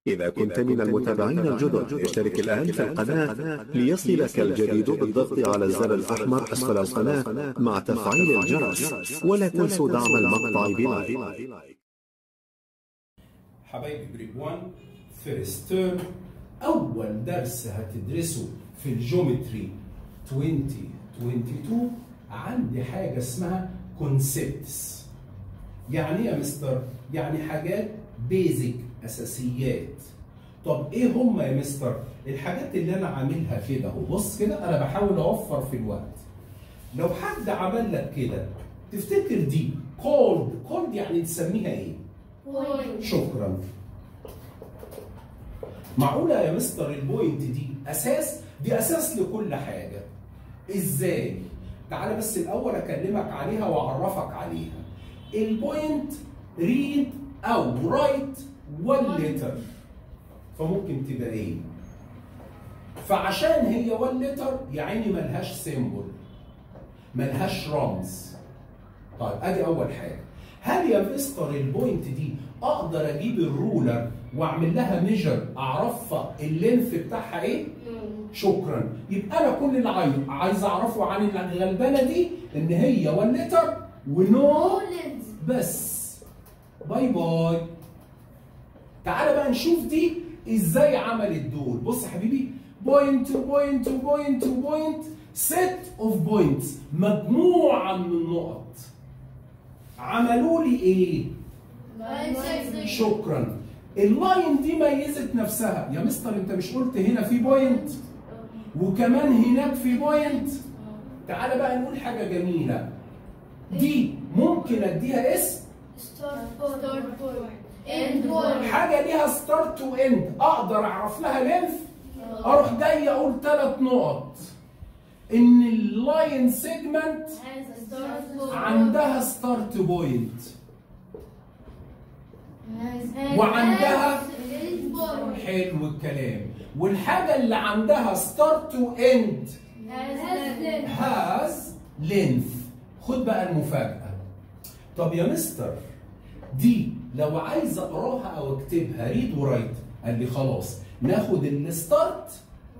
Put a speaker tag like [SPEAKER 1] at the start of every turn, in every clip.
[SPEAKER 1] إذا كنت من المتابعين الجدد اشترك الآن في القناة ليصلك الجديد بالضغط على الزر الأحمر أسفل القناة مع تفعيل الجرس ولا تنسوا دعم المقطع بلايك
[SPEAKER 2] حبايبي جريد 1 فيرست تيرم اول درس هتدرسه في الجيومتري 2022 عندي حاجه اسمها كونسبتس يعني ايه يا مستر يعني حاجات بيزك اساسيات طب ايه هم يا مستر الحاجات اللي انا عاملها كده اهو بص كده انا بحاول اوفر في الوقت لو حد عمل لك كده تفتكر دي كولد كولد يعني تسميها ايه شكرا معقولة يا مستر البوينت دي أساس؟ دي أساس لكل حاجة. إزاي؟ تعالى بس الأول أكلمك عليها وأعرفك عليها. البوينت ريد أو رايت وان لتر. فممكن تبقى إيه؟ فعشان هي وان لتر يا عيني ملهاش سيمبل. ملهاش رمز. طيب أدي أول حاجة. هل يا مستر البوينت دي اقدر اجيب الرولر واعمل لها ميجر اعرفها اللينث بتاعها ايه؟ شكرا يبقى انا كل اللي عايز عايز اعرفه عن الغلبانه دي ان هي 1 لتر ونو بس باي باي تعالى بقى نشوف دي ازاي عملت دول بص يا حبيبي بوينت بوينت بوينت بوينت سيت اوف بوينتس مجموعه من النقط عملوا لي ايه؟ شكرا اللاين دي ميزت نفسها يا مستر انت مش قلت هنا في بوينت وكمان هناك في بوينت تعالى بقى نقول حاجه جميله دي ممكن اديها اسم حاجه ليها ستارت واند اقدر اعرف لها لينث اروح جاي اقول ثلاث نقط ان اللاين سيجمنت عندها ستارت بوينت وعندها حلو الكلام والحاجه اللي عندها ستارت واند هاز لينث خد بقى المفاجاه طب يا مستر دي لو عايز اقراها او اكتبها ريد ورايت قال لي خلاص ناخد الستارت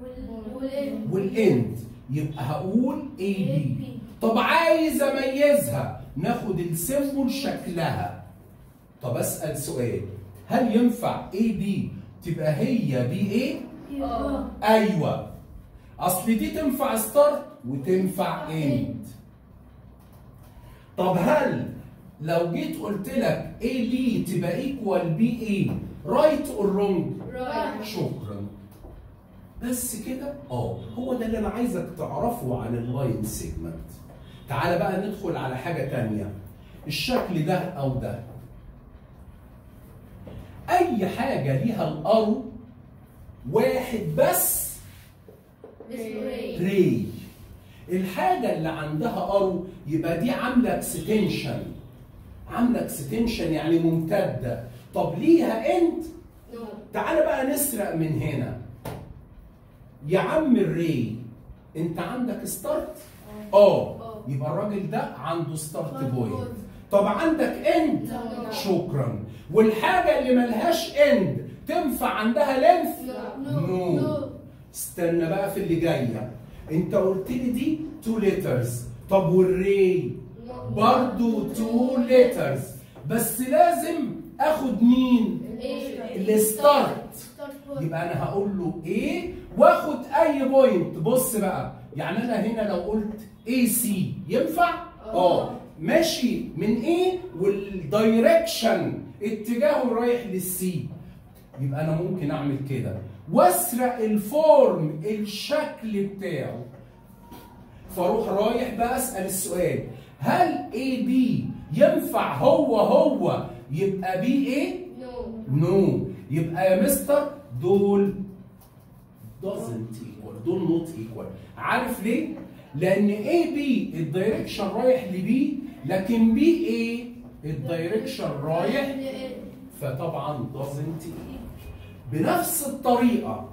[SPEAKER 2] والاند يبقى هقول اي بي طب عايز اميزها ناخد السيمبل شكلها طب اسال سؤال هل ينفع اي بي تبقى هي بي ايه ايوه اصل دي تنفع ستارت وتنفع اند طب هل لو جيت قلت لك اي بي تبقى ايكوال بي ايه رايت اور رونج شكرا بس كده اه هو ده اللي انا عايزك تعرفه عن اللاين سيجمنت تعالى بقى ندخل على حاجه تانية الشكل ده او ده اي حاجه ليها الارو واحد بس ري الحاجه اللي عندها ارو يبقى دي عامله اكستنشن عامله اكستنشن يعني ممتده طب ليها اند تعالى بقى نسرق من هنا يا عم الري انت عندك ستارت اه يبقى الراجل ده عنده ستارت بوينت طب عندك اند شكرا والحاجه اللي ملهاش اند تنفع عندها لينث نو استنى بقى في اللي جايه انت قلت لي دي 2 لترز طب والري برضو 2 لترز بس لازم اخد مين الستارت يبقى انا هقول له ايه واخد اي بوينت بص بقى يعني انا هنا لو قلت اي سي ينفع اه ماشي من ايه والدايركشن اتجاهه رايح للسي يبقى انا ممكن اعمل كده واسرق الفورم الشكل بتاعه فاروح رايح بقى اسال السؤال هل اي بي ينفع هو هو يبقى بي ايه نو no. يبقى يا مستر دول doesn't equal دول not equal عارف ليه لان اي بي الدايركشن رايح لبي لكن بي ايه الدايركشن رايح فطبعا doesn't equal بنفس الطريقه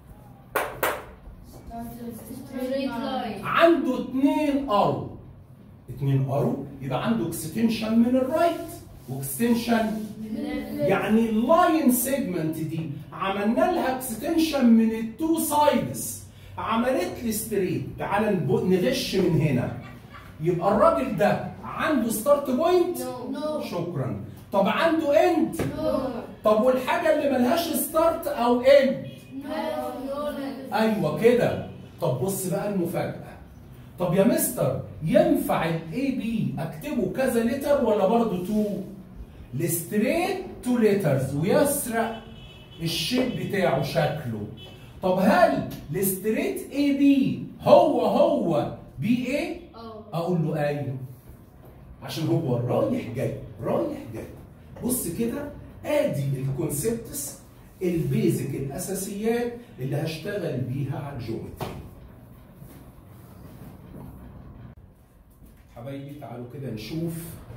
[SPEAKER 2] عنده اتنين ارو اتنين ارو يبقى عنده اكستنشن من الرايت واكستنشن يعني اللاين سيجمنت دي عملنا لها اكستنشن من التو سايدز عملت لي ستريت تعال نب- نغش من هنا يبقى الراجل ده عنده ستارت بوينت
[SPEAKER 3] No.
[SPEAKER 2] شكرا طب عنده اند طب والحاجه اللي ملهاش ستارت او اند ايوه كده طب بص بقى المفاجاه طب يا مستر ينفع الاي بي اكتبه كذا لتر ولا برضه تو الستريت تو لترز ويسرق الشيب بتاعه شكله طب هل الستريت اي بي هو هو بي ايه اقول له ايوه عشان هو رايح جاي رايح جاي بص كده ادي الكونسبتس البيزك الاساسيات اللي هشتغل بيها على الجيومتري حبايبي تعالوا كده نشوف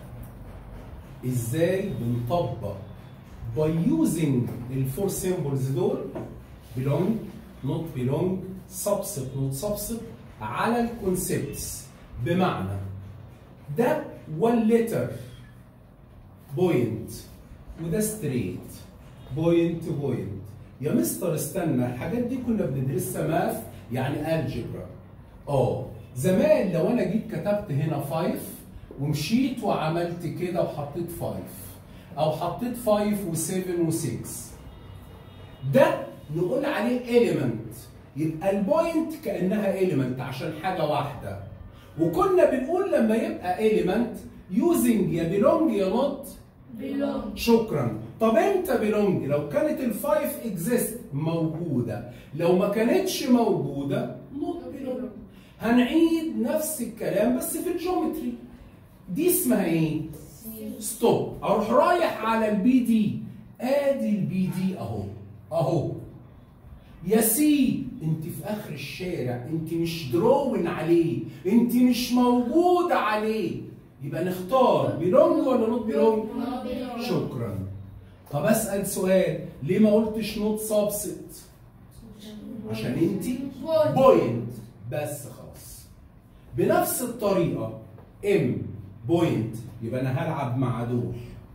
[SPEAKER 2] ازاي بنطبق by using الفور سيمبلز دول belong not belong subset not subset على الكونسبتس بمعنى ده one letter بوينت وده ستريت بوينت بوينت يا مستر استنى الحاجات دي كنا بندرسها ماث يعني الجبرا اه زمان لو انا جيت كتبت هنا 5 ومشيت وعملت كده وحطيت 5 او حطيت 5 و7 و6 ده نقول عليه element يبقى البوينت كانها element عشان حاجه واحده وكنا بنقول لما يبقى element using يا belong يا not شكرا طب انت belong لو كانت الفايف exist موجوده لو ما كانتش موجوده not belong هنعيد نفس الكلام بس في الجيومتري دي اسمها ايه ستوب اروح رايح على البي دي ادي البي دي اهو اهو يا سي انت في اخر الشارع انت مش دروين عليه انت مش موجوده عليه يبقى نختار بيلونج ولا نوت بيلونج شكرا طب اسال سؤال ليه ما قلتش نوت سبست عشان انت بوينت بس خلاص بنفس الطريقه ام بوينت يبقى انا هلعب مع دول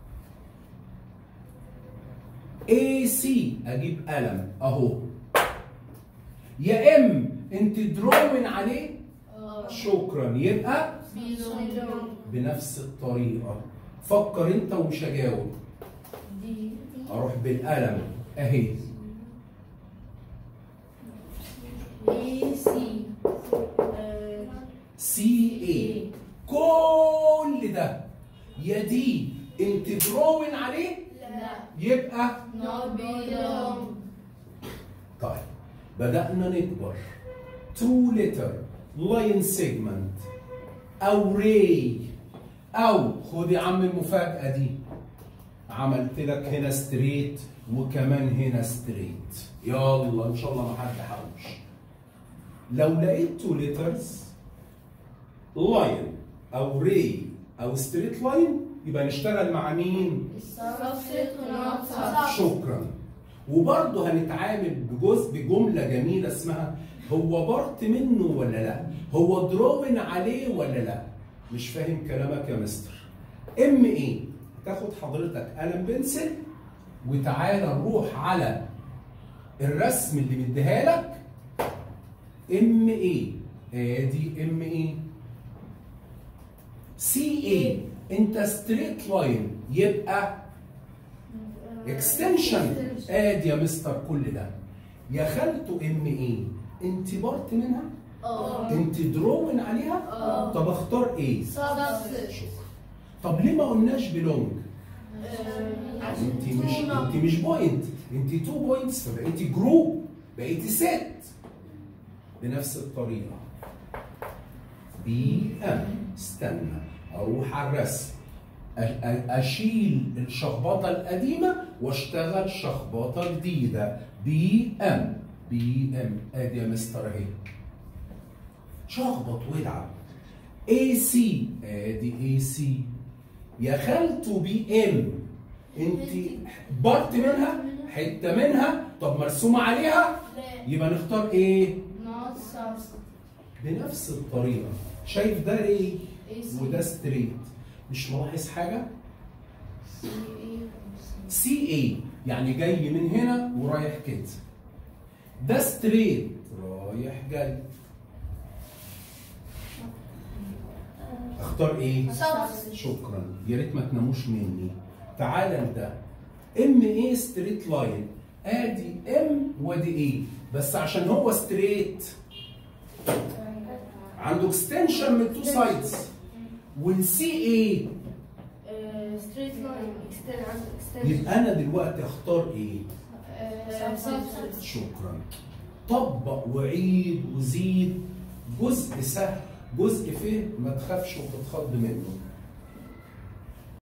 [SPEAKER 2] اي سي اجيب قلم اهو يا ام انت دروين عليه شكرا يبقى بنفس الطريقه فكر انت ومش هجاوب اروح بالقلم اهي سي اي كل ده يا دي انت دروين عليه يبقى طيب بدأنا نكبر تو لتر لاين سيجمنت او ري او خد يا عم المفاجأة دي عملت لك هنا ستريت وكمان هنا ستريت يلا ان شاء الله ما حد حوش لو لقيت تو لترز لاين او ري او ستريت لاين يبقى نشتغل مع مين؟ شكرا وبرضه هنتعامل بجزء بجمله جميله اسمها هو بارت منه ولا لا؟ هو دروين عليه ولا لا؟ مش فاهم كلامك يا مستر. ام ايه؟ تاخد حضرتك قلم بنسل وتعالى نروح على الرسم اللي مديها لك ام ايه؟ ادي ام ايه؟ سي ايه؟ انت ستريت لاين يبقى اكستنشن ادي يا مستر كل ده يا خالته ام ايه انت بارت منها انت دروين عليها طب اختار ايه شكرا طب ليه ما قلناش بلونج انت مش انت مش بوينت انت تو بوينتس فبقيتي جروب بقيتي ست بنفس الطريقه بي ام استنى اروح على الرسم أ- أ- اشيل الشخبطه القديمه واشتغل شخبطه جديده بي ام بي ام ادي يا مستر اهي شخبط والعب اي سي ادي اي سي يا خالته بي ام انت بارت منها حته منها طب مرسومه عليها يبقى نختار ايه بنفس الطريقه شايف ده ري وده ستريت مش ملاحظ حاجه سي اي يعني جاي من هنا ورايح كده ده ستريت رايح جاي اختار ايه؟
[SPEAKER 3] Substance.
[SPEAKER 2] شكرا يا ريت ما تناموش مني تعالى لده ام ايه ستريت لاين ادي ام وادي ايه بس عشان هو ستريت عنده اكستنشن من تو سايدز والسي ايه
[SPEAKER 3] ستريت لاين اكستند عنده اكستند
[SPEAKER 2] يبقى انا دلوقتي اختار ايه؟
[SPEAKER 3] سبستنس
[SPEAKER 2] شكرا طبق وعيد وزيد جزء سهل جزء فيه ما تخافش وتتخض منه